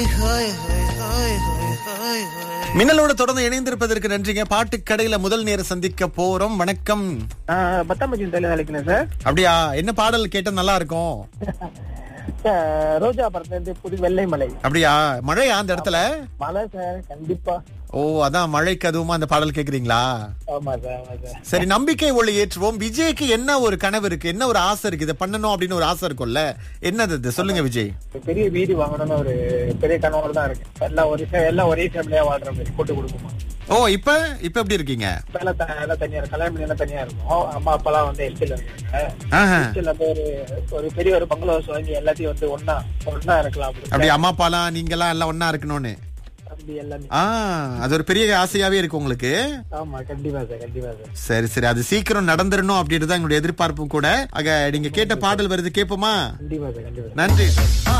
மின்னலோட தொடர்ந்து இணைந்திருப்பதற்கு நன்றிங்க பாட்டு கடையில முதல் நேர சந்திக்க போறோம் வணக்கம் பத்தாம் பட்சம் தெரியல நினைக்கிறேன் சார் அப்படியா என்ன பாடல் கேட்டா நல்லா இருக்கும் சார், ரோஜா படத்துல இருந்து புது வெள்ளை மலை அப்படியா மழையா அந்த இடத்துல மலை சார் கண்டிப்பா ஓ அதான் மழைக்கு அதுவுமா அந்த பாடல் கேக்குறீங்களா ஆமா சார் ஆமா சார் சரி நம்பிக்கை ஒளி ஏற்றுவோம் விஜய்க்கு என்ன ஒரு கனவு இருக்கு என்ன ஒரு ஆசை இருக்கு இதை பண்ணணும் அப்படின்னு ஒரு ஆசை இருக்கும்ல என்னது இது சொல்லுங்க விஜய் ஒரு பெரிய வீடு வாங்கணும்னு ஒரு பெரிய கனவோட தான் இருக்கு எல்லாம் ஒரு எல்லாம் ஒரே ஃபேமிலியா வாழ்ற மாதிரி கூட்டு குடும்பமா ஓ இப்ப இப்ப எப்படி இருக்கீங்க இப்ப எல்லாம் த- எல்லாம் தனியா இருக்கும் கல்யாணம் பண்ணி எல்லாம் தனியா இருக்கும் அம்மா அப்பா எல்லாம் வந்து எஸ்டில இருக்காங்க ஆஹா. எஸ்டில வந்து ஒரு ஒரு பெரிய ஒரு பங்களா ஹவுஸ் வாங்கி எல்லாத்தையும் வந்து ஒன்னா ஒன்னா இருக்கலாம் அப்படி அப்படி அம்மா அப்பாலாம் நீங்க எல்லாம் எல்லாம் ஒன்னா இருக்கணும்னு தம்பி எல்லாமே ஆ அது ஒரு பெரிய ஆசையாவே இருக்கு உங்களுக்கு ஆமா கண்டிப்பா சார் கண்டிப்பா சார் சரி சரி அது சீக்கிரம் நடந்துடணும் அப்படின்றது தான் எங்களுடைய எதிர்பார்ப்பும் கூட ஆக நீங்க கேட்ட பாடல் வருது கேட்போமா கண்டிப்பா சார் கண்டிப்பா சார் நன்றி